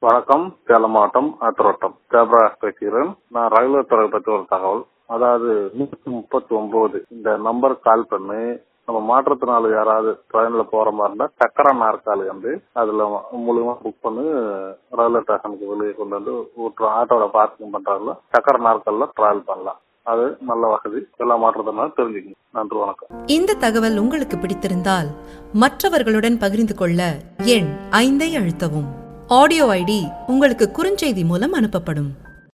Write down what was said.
வணக்கம் சேலம் மாவட்டம் ஆத்திரோட்டம் கேப்ரா பேசுகிறேன் நான் ரயில்வே துறை பற்றி ஒரு தகவல் அதாவது நூத்தி முப்பத்தி ஒன்பது இந்த நம்பர் கால் பண்ணி நம்ம மாற்றுத்திறனாளி யாராவது ட்ரெயின்ல போற மாதிரி இருந்தா சக்கர நாற்காலி வந்து அதுல மூலியமா புக் பண்ணி ரயில்வே ஸ்டேஷனுக்கு வெளியே கொண்டு வந்து விட்டுரும் ஆட்டோட பார்க்கிங் பண்றாங்கல்ல சக்கர நாற்காலில டிராவல் பண்ணலாம் அது நல்ல வசதி எல்லா மாற்றுத்திறனாலும் தெரிஞ்சுக்கணும் நன்றி வணக்கம் இந்த தகவல் உங்களுக்கு பிடித்திருந்தால் மற்றவர்களுடன் பகிர்ந்து கொள்ள எண் ஐந்தை அழுத்தவும் ஆடியோ ஐடி உங்களுக்கு குறுஞ்செய்தி மூலம் அனுப்பப்படும்